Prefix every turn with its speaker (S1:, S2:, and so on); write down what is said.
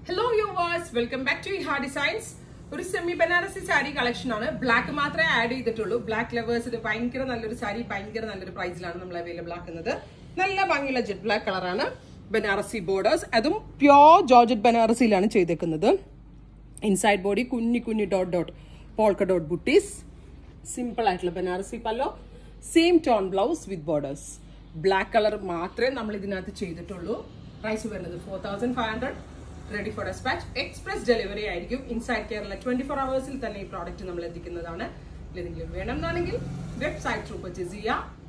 S1: hello yours welcome back to Iha designs ഒരു semi Banarasi sari collection ആണ് black മാത്രമേ ആഡ് ചെയ്തിട്ടുള്ളൂ ബ്ലാക്ക് ലവേഴ്സിന് ഭയങ്കര നല്ലൊരു സാരി ഭയങ്കര നല്ലൊരു പ്രൈസിലാണ് നമ്മൾ അവൈലബിൾ ആക്കുന്നത് നല്ല ഭംഗിയുള്ള ജെറ്റ് ബ്ലാക്ക് കളറാണ് ബനാറസി ബോർഡേഴ്സ് അതും പ്യോർ ജോർജറ്റ് ബനാറസിയിലാണ് ചെയ്തേക്കുന്നത് ഇൻസൈഡ് ബോഡി കുഞ്ഞി കുഞ്ഞി ഡോട്ട് ഡോട്ട് പോൾക്ക ഡോട്ട് ബുട്ടീസ് സിമ്പിൾ ആയിട്ടുള്ള Banarasi pallu same tone blouse with borders black colour മാത്രമേ നമ്മൾ ഇതിനകത്ത് ചെയ്തിട്ടുള്ളൂ പ്രൈസ് വരുന്നത് four thousand five hundred ready for dispatch express delivery ആയിരിക്കും ഇൻസൈഡ് കേരള ട്വന്റി ഫോർ അവേഴ്സിൽ തന്നെ ഈ പ്രോഡക്റ്റ് നമ്മൾ എത്തിക്കുന്നതാണ് ഇതിലെന്തെങ്കിലും വേണമെന്നാണെങ്കിൽ വെബ്സൈറ്റ് ത്രൂ പർച്ചേസ് ചെയ്യുക